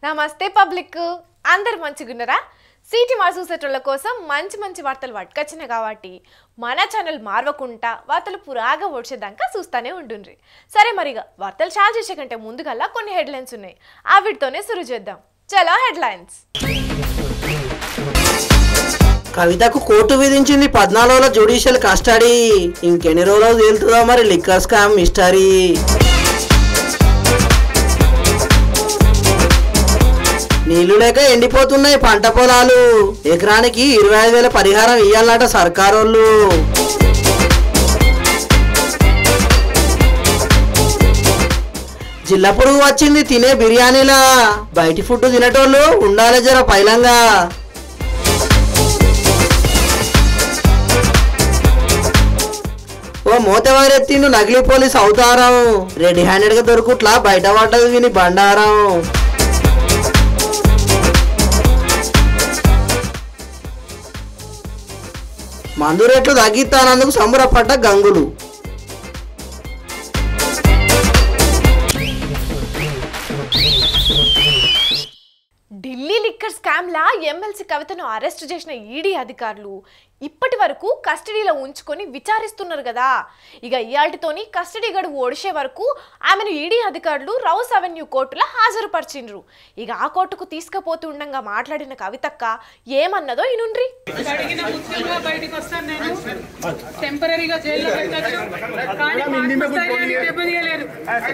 నమస్తే పబ్లిక్ అందరు మంచిగున్నారా సిటీ మా చూసేటోళ్ళ కోసం మంచి మంచి వార్తలు పట్టుకొచ్చినాయి కాబట్టి మన ఛానల్ మార్వకుండా వార్తలు పురాగా వచ్చేదాకా చూస్తానే ఉంటుండ్రి సరే మరిగా వార్తలు చాలు చేసే కంటే ముందుగల్లా కొన్ని హెడ్లైన్స్ ఉన్నాయి ఆ వీటితోనే సురు చేద్దాం చలో హెడ్లైన్స్ కవితకు కోర్టు విధించింది పద్నాలుగులో జ్యుడిషియల్ కస్టడీ ఇంకెన్ని రోజులు తేలుతుందో మరి లిక్కర్ స్కామ్ మిస్టరీ నీళ్లు లేక ఎండిపోతున్నాయి పంట పొలాలు ఎకరానికి ఇరవై ఐదు వేల పరిహారం ఇయ్యాలన్నట సర్కారోళ్ళు జిల్లా పొడుగు వచ్చింది తినే బిర్యానీలా బయటి ఫుడ్ తినేటోళ్ళు ఉండాలి జర పైలంగా ఓ మూతవారెత్తిండు నకిలీ పోలీస్ అవుతారం రెడీ హ్యాండెడ్ గా దొరుకుట్లా బయట పడ్డది విని బండారం మందు రేట్లు తగ్గిస్తానందుకు సంబరపడ్డ గంగులు ఢిల్లీ లిక్కర్ స్కామ్లా ఎమ్మెల్సీ కవితను అరెస్ట్ చేసిన ఈడీ అధికారులు ఇప్పటి వరకు కస్టడీలో ఉంచుకొని విచారిస్తున్నారు కదా ఇక ఇయాల్టితోని కస్టడీ గడువు ఓడిసే వరకు ఆమెను ఈడీ అధికారులు రౌస్ అవెన్యూ కోర్టులో హాజరుపరిచిండ్రు ఇక ఆ కోర్టుకు తీసుకుపోతుండగా మాట్లాడిన కవితక్క ఏమన్నదో ఇనుండ్రి అడిగిన ముఖ్యంగా బయటికి వస్తాను నేను టెంపరీగా జైల్లో పెట్టచ్చు కానీ పాకిస్తాన్ దెబ్బతీయలేరు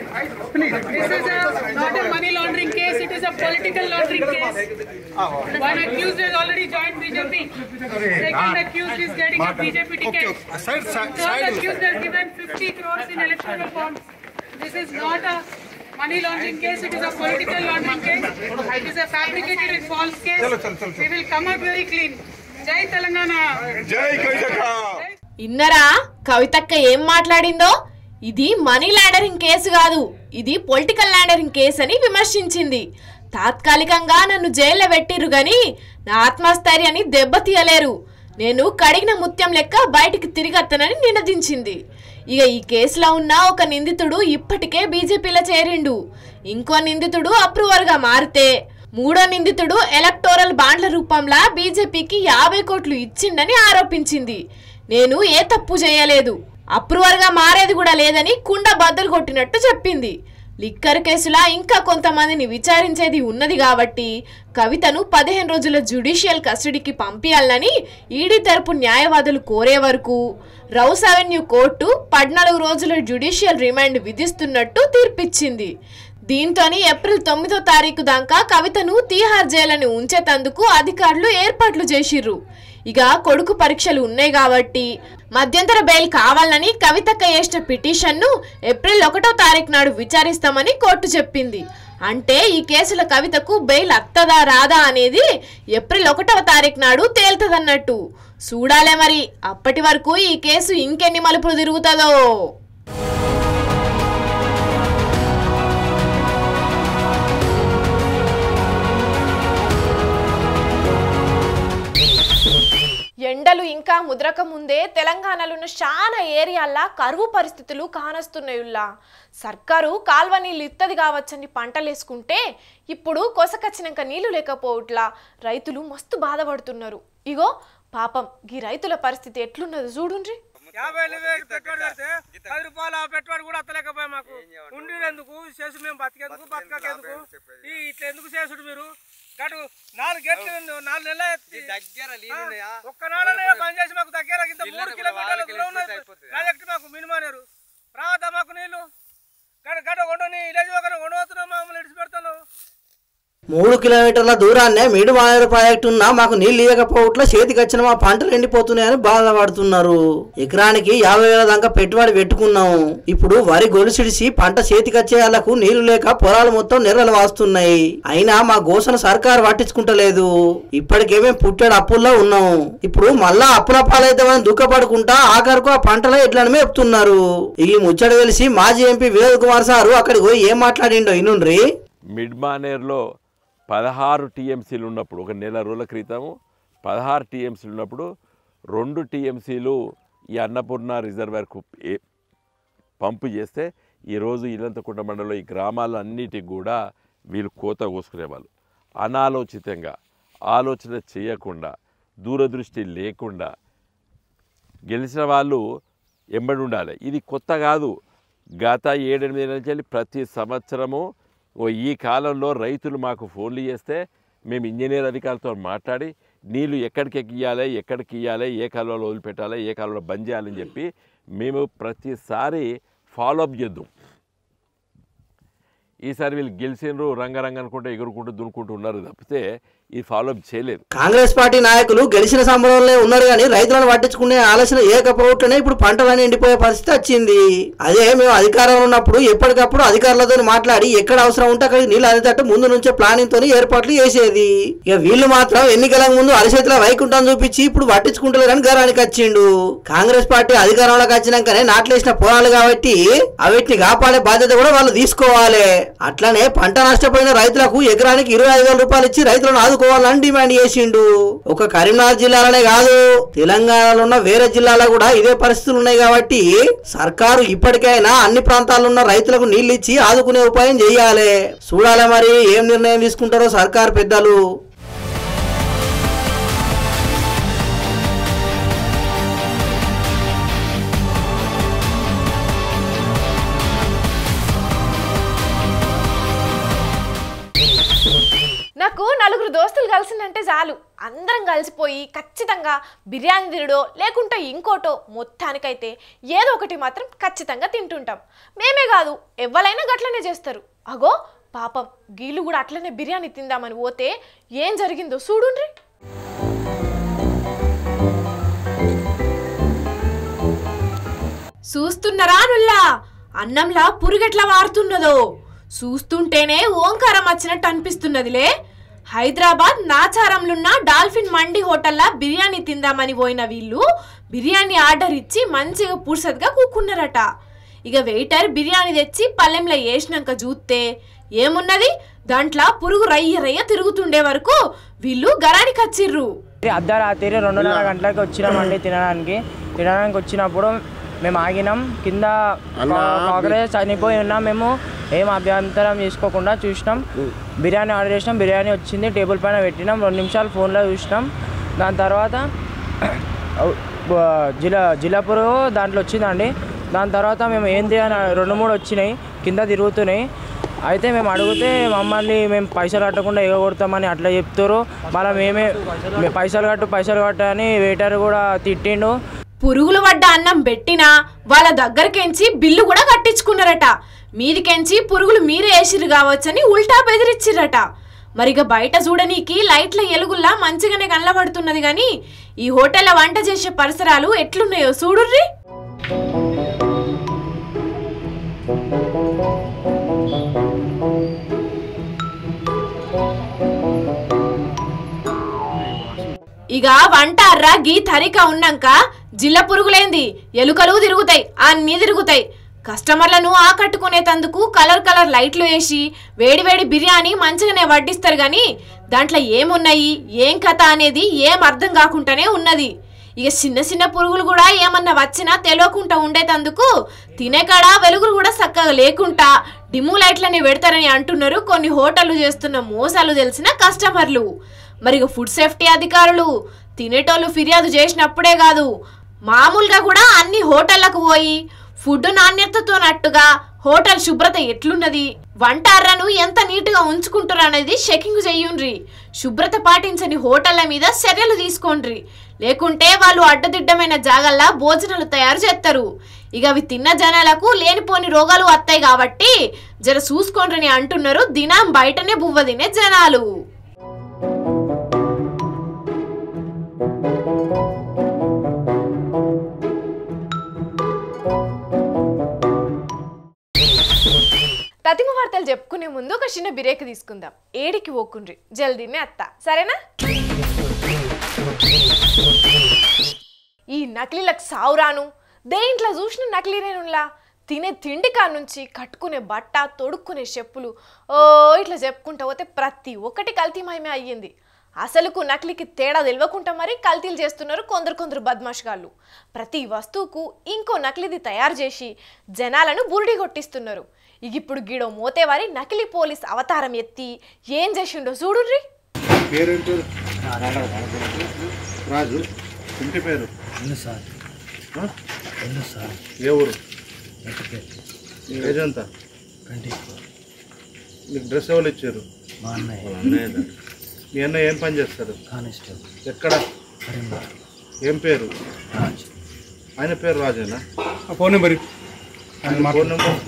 this is not a money laundering case it is a political laundering case one accused has already joined BJP second accused is getting a BJP ticket Side, side, third side. accused has given 50 crores in electoral bonds this is not a money laundering case it is a political laundering case it is a fabricated and false case we will come out very clean జై తెలంగాణ జై కవితక్క ఇన్నరా కవితక్క ఏం మాట్లాడిందో ఇది money laundering case కాదు ఇది political laundering case అని విమర్శించింది తాత్కాలికంగా నన్ను జైల్లో పెట్టిర్రు గాని నా ఆత్మస్థైర్యాన్ని దెబ్బతీయలేరు నేను కడిగిన ముత్యం లెక్క బయటికి తిరిగత్తనని నినదించింది ఇక ఈ కేసులో ఉన్న ఒక నిందితుడు ఇప్పటికే బీజేపీలో చేరిండు ఇంకో నిందితుడు అప్రూవర్గా మారితే మూడో నిందితుడు ఎలక్టోరల్ బాండ్ల రూపంలో బీజేపీకి యాభై కోట్లు ఇచ్చిండని ఆరోపించింది నేను ఏ తప్పు చేయలేదు అప్రూవర్గా మారేది కూడా లేదని కుండ బద్దలు కొట్టినట్టు చెప్పింది లిక్కర్ కేసులా ఇంకా కొంతమందిని విచారించేది ఉన్నది కాబట్టి కవితను పదిహేను రోజుల జ్యుడిషియల్ కస్టడీకి పంపించాలని ఈడీ తరపు న్యాయవాదులు కోరే వరకు రౌస్ అవెన్యూ కోర్టు పద్నాలుగు రోజుల జ్యుడిషియల్ రిమాండ్ విధిస్తున్నట్టు తీర్పిచ్చింది దీంతోని ఏప్రిల్ తొమ్మిదో తారీఖు దాకా కవితను తీహార్ జైలని ఉంచేతందుకు అధికారులు ఏర్పాట్లు చేసిర్రు ఇక కొడుకు పరీక్షలు ఉన్నాయి కాబట్టి మధ్యంతర బెయిల్ కావాలని కవితక్క చేసిన పిటిషన్ను ఏప్రిల్ ఒకటో తారీఖు నాడు విచారిస్తామని కోర్టు చెప్పింది అంటే ఈ కేసుల కవితకు బెయిల్ అత్తదా రాదా అనేది ఏప్రిల్ ఒకటవ తారీఖు నాడు తేల్తదన్నట్టు చూడాలే మరి అప్పటి వరకు ఈ కేసు ఇంకెన్ని మలుపులు తిరుగుతుందో ఎండలు ఇంకా ముద్రక ముందే తెలంగాణలోని చాలా ఏరియాల్లో కరువు పరిస్థితులు కానస్తున్నాయుల్లా సర్కారు కాల్వ నీళ్ళు ఇత్తది కావచ్చని పంటలు వేసుకుంటే ఇప్పుడు కొసకచ్చినాక నీళ్లు లేకపోవట్లా రైతులు మస్తు బాధపడుతున్నారు ఇగో పాపం ఈ రైతుల పరిస్థితి ఎట్లున్నదో చూడుండ్రి యాభై వేలు పెట్టుబడి పెడితే పది రూపాయల పెట్టుబడి కూడా అత్తలేకపోయా మాకు ఉండేందుకు చేసు మేము బతికేందుకు బతకకేందుకు ఈ ఇట్లా ఎందుకు చేసుడు మీరు గడు నాలుగు గేట్లు ఉంది, నాలుగు నెలలు ఎత్తి. ఆ, ఒక్క నాడనే పని చేసి మాకు దగ్గర ఇంత మూడు కిలోమీటర్ల దూరం ఉన్నది ప్రాజెక్ట్ మాకు మినిమానేరు రావద్దా మాకు నీళ్లు గడ గడ కొండని ఇలేజ్ ఒక కొండవుతున్నావు మమ్మల్ని ఇడిచి పెడతాను మూడు కిలోమీటర్ల దూరాన్నే మిడు మానేరు ప్రాజెక్టు ఉన్నా మాకు నీళ్ళు ఇవ్వకపోవట్ల చేతికి వచ్చిన మా పంటలు ఎండిపోతున్నాయని బాధపడుతున్నారు ఎకరానికి యాభై వేల దాకా పెట్టుబడి పెట్టుకున్నాం ఇప్పుడు వరి గొలుసిడిసి పంట చేతికి వచ్చే వాళ్ళకు నీళ్లు లేక పొలాలు మొత్తం నెర్రలు వాస్తున్నాయి అయినా మా గోసను సర్కారు పట్టించుకుంటలేదు ఇప్పటికేమే పుట్టాడు అప్పుల్లో ఉన్నాం ఇప్పుడు మళ్ళా అప్పుల పాలైతామని దుఃఖపడుకుంటా ఆఖరుకు ఆ పంటలో ఎట్లని మేపుతున్నారు ఈ ముచ్చట తెలిసి మాజీ ఎంపీ వినోద్ కుమార్ సారు అక్కడికి పోయి ఏం మాట్లాడిండో ఇనుండ్రి మిడ్ మానేర్లో పదహారు టీఎంసీలు ఉన్నప్పుడు ఒక నెల రోజుల క్రితము పదహారు టీఎంసీలు ఉన్నప్పుడు రెండు టీఎంసీలు ఈ అన్నపూర్ణ రిజర్వాయర్కు ఏ- పంపు చేస్తే ఈరోజు ఇల్లంతకుంట మండలంలో ఈ గ్రామాలన్నిటికి కూడా వీళ్ళు కోత కోసుకునేవాళ్ళు అనాలోచితంగా ఆలోచన చేయకుండా దూరదృష్టి లేకుండా గెలిచిన వాళ్ళు ఎంబడి ఉండాలి ఇది కొత్త కాదు గత ఏడెనిమిది నెలల నుంచి ప్రతి సంవత్సరము ఓ ఈ కాలంలో రైతులు మాకు ఫోన్లు చేస్తే మేము ఇంజనీర్ అధికారులతో మాట్లాడి నీళ్లు ఎక్కడికి ఎక్కియాలి ఎక్కడికి ఇవ్వాలి ఏ కాలువలో వదిలిపెట్టాలి ఏ కాలువలో బంద్ చేయాలని చెప్పి మేము ప్రతిసారి ఫాలోఅప్ చేద్దాం ఈసారి వీళ్ళు గెలిచినరు రంగరంగ అనుకుంటే ఎగురుకుంటూ దునుకుంటూ ఉన్నారు తప్పితే ఈ ఫాలోఅప్ చేయలేదు కాంగ్రెస్ పార్టీ నాయకులు గెలిచిన సంబరంలో ఉన్నారు కానీ రైతులను పట్టించుకునే ఆలోచన ఏకపోవట్లనే ఇప్పుడు పంటలన్నీ ఎండిపోయే పరిస్థితి వచ్చింది అదే మేము అధికారంలో ఉన్నప్పుడు ఎప్పటికప్పుడు అధికారులతో మాట్లాడి ఎక్కడ అవసరం ఉంటే అక్కడికి నీళ్ళు అందేటట్టు ముందు నుంచే ప్లానింగ్ తోని ఏర్పాట్లు చేసేది ఇక వీళ్ళు మాత్రం ఎన్నికల ముందు అరిచేతిలో వైకుంఠం చూపించి ఇప్పుడు పట్టించుకుంటలేరని గరానికి వచ్చిండు కాంగ్రెస్ పార్టీ అధికారంలోకి వచ్చినాకనే నాట్లేసిన పొలాలు కాబట్టి అవిటిని కాపాడే బాధ్యత కూడా వాళ్ళు తీసుకోవాలి అట్లనే పంట నష్టపోయిన రైతులకు ఎకరానికి ఇరవై ఐదు వేల రూపాయలు ఇచ్చి రైతులను ఆదుకోవాలని డిమాండ్ చేసిండు ఒక కరీంనగర్ జిల్లాలోనే కాదు తెలంగాణలో ఉన్న వేరే జిల్లాలో కూడా ఇదే పరిస్థితులు ఉన్నాయి కాబట్టి సర్కారు ఇప్పటికైనా అన్ని ప్రాంతాల్లో ఉన్న రైతులకు నీళ్లు ఇచ్చి ఆదుకునే ఉపాయం చేయాలి చూడాలి మరి ఏం నిర్ణయం తీసుకుంటారో సర్కారు పెద్దలు నాకు నలుగురు దోస్తులు కలిసిందంటే చాలు అందరం కలిసిపోయి ఖచ్చితంగా బిర్యానీ తినడో లేకుంటే ఇంకోటో మొత్తానికైతే ఏదో ఒకటి మాత్రం ఖచ్చితంగా తింటుంటాం మేమే కాదు ఎవ్వరైనా గట్లనే చేస్తారు అగో పాపం గీళ్ళు కూడా అట్లనే బిర్యానీ తిందామని పోతే ఏం జరిగిందో చూడుండ్రి చూస్తున్నారా నుల్లా అన్నంలా పురుగెట్లా వారుతున్నదో చూస్తుంటేనే ఓంకారం వచ్చినట్టు అనిపిస్తున్నదిలే హైదరాబాద్ నాచారంలున్న డాల్ఫిన్ మండి హోటల్లా బిర్యానీ తిందామని పోయిన వీళ్ళు బిర్యానీ ఆర్డర్ ఇచ్చి మంచిగా పురుసద్గా కూకున్నారట ఇక వెయిటర్ బిర్యానీ తెచ్చి పల్లెంలో వేసినాక చూస్తే ఏమున్నది దాంట్లో పురుగు రయ్య రయ్య తిరుగుతుండే వరకు వీళ్ళు గరానికి వచ్చిర్రు రాత్రి అర్ధరాత్రి రెండున్నర గంటలకి వచ్చినామండి తినడానికి తినడానికి వచ్చినప్పుడు మేము ఆగినాం కింద కాకరేజ్ చనిపోయి ఉన్నాం మేము ఏం అభ్యంతరం చేసుకోకుండా చూసినాం బిర్యానీ ఆర్డర్ చేసినాం బిర్యానీ వచ్చింది టేబుల్ పైన పెట్టినాం రెండు నిమిషాలు ఫోన్లో చూసినాం దాని తర్వాత జిలా జిలాపురు దాంట్లో వచ్చిందండి దాని తర్వాత మేము ఏంది అని రెండు మూడు వచ్చినాయి కింద తిరుగుతున్నాయి అయితే మేము అడిగితే మమ్మల్ని మేము పైసలు కట్టకుండా ఎగగొడతామని అట్లా చెప్తారు మళ్ళీ మేమే మే- పైసలు కట్టు పైసలు కట్టు అని వెయిటర్ కూడా తిట్టిండు పురుగులు పడ్డ అన్నం పెట్టినా వాళ్ళ దగ్గరకెంచి బిల్లు కూడా కట్టించుకున్నారట మీదికెంచి పురుగులు మీరే వేసిరు కావచ్చని ఉల్టా బెదిరిచ్చిరట మరిగ బయట చూడనీకి లైట్ల ఎలుగుల్లా మంచిగానే కనలబడుతున్నది కానీ ఈ హోటల్లో వంట చేసే పరిసరాలు ఎట్లున్నాయో చూడుర్రి ఇక వంట అర్రా గీ తరిక ఉన్నాక జిల్ల పురుగులేంది ఎలుకలు తిరుగుతాయి అన్నీ తిరుగుతాయి కస్టమర్లను ఆకట్టుకునేటందుకు కలర్ కలర్ లైట్లు వేసి వేడివేడి బిర్యానీ మంచిగానే వడ్డిస్తారు కానీ దాంట్లో ఏమున్నాయి ఏం కథ అనేది ఏం అర్థం కాకుండానే ఉన్నది ఇక చిన్న చిన్న పురుగులు కూడా ఏమన్నా వచ్చినా తెలియకుండా ఉండేటందుకు తినే కాడ వెలుగులు కూడా చక్కగా లేకుండా డిమ్ము లైట్లని పెడతారని అంటున్నారు కొన్ని హోటళ్లు చేస్తున్న మోసాలు తెలిసిన కస్టమర్లు మరి ఇక ఫుడ్ సేఫ్టీ అధికారులు తినేటోళ్ళు ఫిర్యాదు చేసినప్పుడే కాదు మామూలుగా కూడా అన్ని హోటళ్లకు పోయి ఫుడ్ నాణ్యతతో నట్టుగా హోటల్ శుభ్రత ఎట్లున్నది వంట అర్రను ఎంత నీట్గా ఉంచుకుంటారు అనేది చెకింగ్ చెయ్యుండ్రి శుభ్రత పాటించని హోటళ్ల మీద చర్యలు తీసుకోండ్రి లేకుంటే వాళ్ళు అడ్డదిడ్డమైన జాగల్లా భోజనాలు తయారు చేస్తారు ఇక అవి తిన్న జనాలకు లేనిపోని రోగాలు వస్తాయి కాబట్టి జర చూసుకోండ్రని అంటున్నారు దినం బయటనే బువ్వ తినే జనాలు తతిమ వార్తలు చెప్పుకునే ముందు ఒక చిన్న బ్రేక్ తీసుకుందాం ఏడికి పోకుండ్రి జల్దీనే అత్త సరేనా ఈ నకిలీలకు సావురాను దేంట్లో చూసిన నకిలీనేనులా తినే తిండి కాడ నుంచి కట్టుకునే బట్ట తొడుక్కునే చెప్పులు ఓ ఇట్లా చెప్పుకుంటా పోతే ప్రతి ఒక్కటి కల్తీమయమే అయ్యింది అసలుకు నకిలీకి తేడా తెలియకుండా మరి కల్తీలు చేస్తున్నారు కొందరు కొందరు బద్మాష్గాళ్ళు ప్రతి వస్తువుకు ఇంకో నకిలీది తయారు చేసి జనాలను బురిడి కొట్టిస్తున్నారు ఇక ఇప్పుడు గీడో మోతేవారి నకిలీ పోలీస్ అవతారం ఎత్తి ఏం చేసిండో చూడుర్రి పేరేం పేరు రాజు ఇంటి పేరు ఆ? ఏ ఊరు ఏజ్ ఎంత మీకు డ్రెస్ ఎవరు ఇచ్చారు మా అన్నయ్య వాళ్ళ అన్నయ్య మీ అన్న ఏం పని చేస్తారు కానిస్టేబుల్ ఎక్కడ కరీంనగర్ ఏం పేరు రాజ్ ఆయన పేరు రాజేనా ఫోన్ నెంబర్ ఆయన ఫోన్ నెంబర్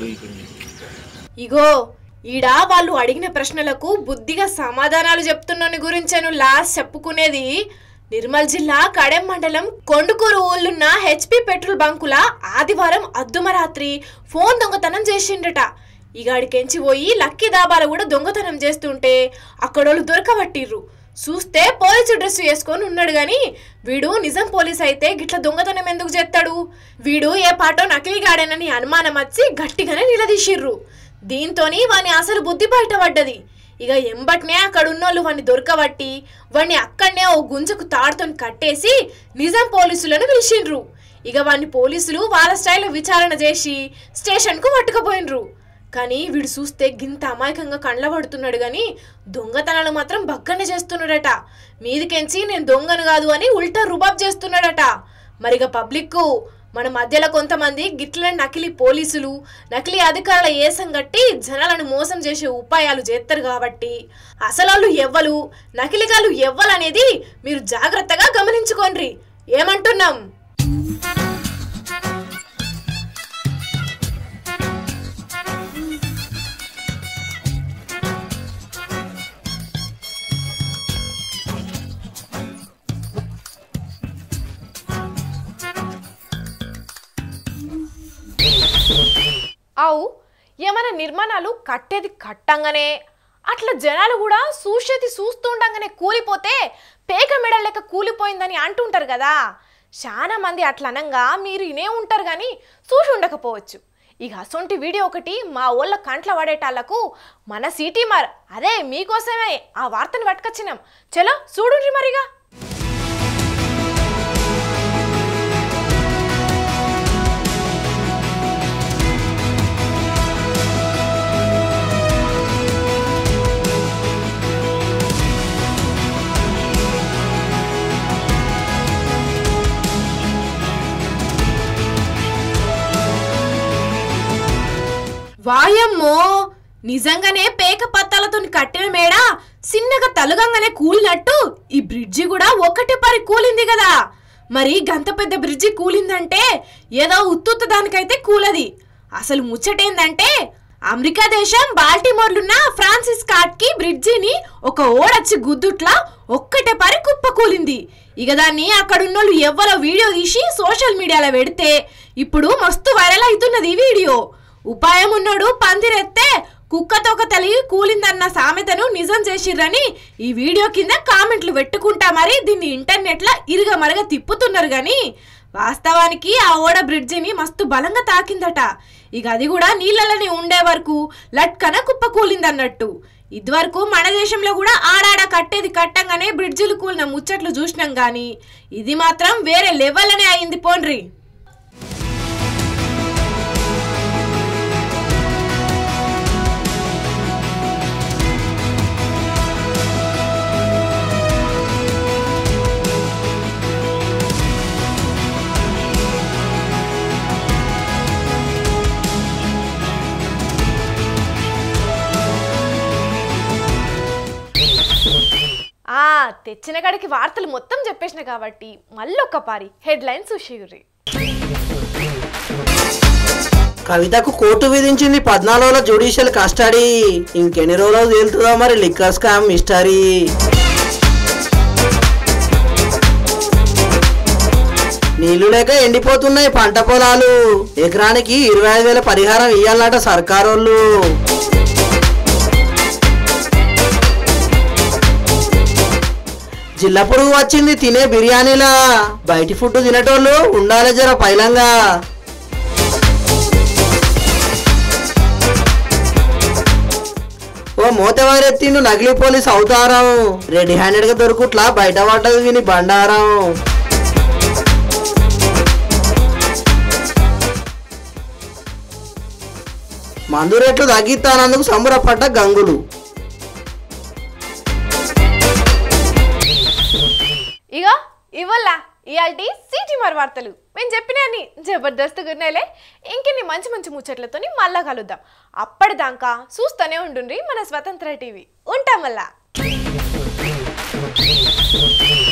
ఇగో ఈడ వాళ్ళు అడిగిన ప్రశ్నలకు బుద్ధిగా సమాధానాలు చెప్తున్నోని గురించేను లాస్ట్ చెప్పుకునేది నిర్మల్ జిల్లా కడెం మండలం కొండుకూరు ఊళ్ళున్న హెచ్పి పెట్రోల్ బంకుల ఆదివారం అద్దుమరాత్రి ఫోన్ దొంగతనం చేసిండట ఇగాడికెంచి పోయి లక్కీ దాబాలు కూడా దొంగతనం చేస్తుంటే అక్కడోళ్ళు దొరకబట్టిర్రు చూస్తే పోలీసు డ్రెస్ వేసుకొని ఉన్నాడు గాని వీడు నిజం పోలీస్ అయితే గిట్ల దొంగతనం ఎందుకు చేస్తాడు వీడు ఏ పాటో నకిలీగాడేనని అనుమానం వచ్చి గట్టిగానే నిలదీసిర్రు దీంతోని వాని అసలు బుద్ధి బయటపడ్డది ఇక ఎంబట్నే అక్కడ ఉన్నోళ్ళు వాడిని దొరకబట్టి వాడిని అక్కడనే ఓ గుంజకు తాడుతోని కట్టేసి నిజాం పోలీసులను పిలిచిండ్రు ఇక వాడిని పోలీసులు వాళ్ళ స్టైల్లో విచారణ చేసి స్టేషన్కు పట్టుకుపోయినరు కానీ వీడు చూస్తే గింత అమాయకంగా కండ్ల పడుతున్నాడు కానీ దొంగతనాలు మాత్రం బగ్గనే చేస్తున్నాడట మీదికెంచి నేను దొంగను కాదు అని ఉల్టా రుబాబ్ చేస్తున్నాడట మరిగా పబ్లిక్కు మన మధ్యలో కొంతమంది గిట్ల నకిలీ పోలీసులు నకిలీ అధికారుల ఏసం గట్టి జనాలను మోసం చేసే ఉపాయాలు చేస్తారు కాబట్టి అసలు ఎవ్వలు నకిలీగాలు ఎవ్వలనేది మీరు జాగ్రత్తగా గమనించుకోండి ఏమంటున్నాం అవు ఏమైనా నిర్మాణాలు కట్టేది కట్టంగానే అట్లా జనాలు కూడా చూసేది చూస్తుండగానే కూలిపోతే పేక మెడ లెక్క కూలిపోయిందని అంటుంటారు కదా చాలా మంది అట్లా అనంగా మీరు ఇనే ఉంటారు కానీ చూసి ఉండకపోవచ్చు ఇక అసొంటి వీడియో ఒకటి మా ఊళ్ళ కంట్ల పడేటాళ్లకు మన సిటీ మార్ అదే మీకోసమే ఆ వార్తను పట్టుకొచ్చినాం చలో చూడుండ్రి మరిగా వాయమ్మో నిజంగానే పేక పత్తాలతో కట్టిన మేడ చిన్నగా తలుగంగానే కూలినట్టు ఈ బ్రిడ్జి కూడా ఒకటి పరి కూలింది కదా మరి గంత పెద్ద బ్రిడ్జి కూలిందంటే ఏదో ఉత్తుత్త దానికైతే కూలది అసలు ముచ్చటేందంటే అమెరికా దేశం బాల్టిమోర్లున్న ఫ్రాన్సిస్ కార్ట్ కి బ్రిడ్జిని ఒక ఓడచ్చి గుద్దుట్లా ఒక్కటే పరి కుప్ప కూలింది ఇక దాన్ని అక్కడున్నోళ్ళు ఎవ్వరో వీడియో తీసి సోషల్ మీడియాలో పెడితే ఇప్పుడు మస్తు వైరల్ అవుతున్నది ఈ వీడియో ఉపాయం ఉన్నాడు పందిరెత్తే కుక్కతోక తలిగి కూలిందన్న సామెతను నిజం చేసిర్రని ఈ వీడియో కింద కామెంట్లు పెట్టుకుంటా మరి దీన్ని ఇంటర్నెట్లో ఇరుగ మరగ తిప్పుతున్నారు కానీ వాస్తవానికి ఆ ఓడ బ్రిడ్జిని మస్తు బలంగా తాకిందట ఇక అది కూడా నీళ్ళలోనే ఉండే వరకు లట్కన కుప్ప కూలిందన్నట్టు ఇదివరకు మన దేశంలో కూడా ఆడాడ కట్టేది కట్టంగానే బ్రిడ్జిలు కూలిన ముచ్చట్లు చూసినాం కానీ ఇది మాత్రం వేరే లెవెల్ అనే అయింది పోండ్రి ఆ తెచ్చిన కాడికి వార్తలు మొత్తం చెప్పేసిన కాబట్టి మళ్ళొక్క పారి హెడ్ లైన్స్ చూసిగురి కవితకు కోర్టు విధించింది పద్నాలుగులో జ్యుడిషియల్ కస్టడీ ఇంకెన్ని రోజులు తేలుతుందో మరి లిక్కర్ స్కామ్ మిస్టరీ నీళ్లు లేక ఎండిపోతున్నాయి పంట పొలాలు ఎకరానికి ఇరవై ఐదు వేల పరిహారం ఇయ్యాలన్నట సర్కారోళ్ళు జిల్లా పొడుగు వచ్చింది తినే బిర్యానీలా బయటి ఫుడ్ తినేటోళ్ళు ఉండాలి జర పైలంగా ఓ మూతవారెత్తిండు నకిలీ పోలీస్ అవుతారం రెడీ హ్యాండెడ్ గా దొరుకుట్లా బయట పడ్డది విని బండారం మందు రేట్లు తగ్గిస్తానందుకు సంబరపడ్డ గంగులు ఇక ఇవల్ల ఇయాల్టి సిటీ మరి వార్తలు మేము చెప్పినని జబర్దస్త్ గుర్నేలే ఇంకెన్ని మంచి మంచి ముచ్చట్లతోని మళ్ళా కలుద్దాం అప్పటిదాకా చూస్తూనే ఉండుండ్రి మన స్వతంత్ర టీవీ ఉంటాం మళ్ళా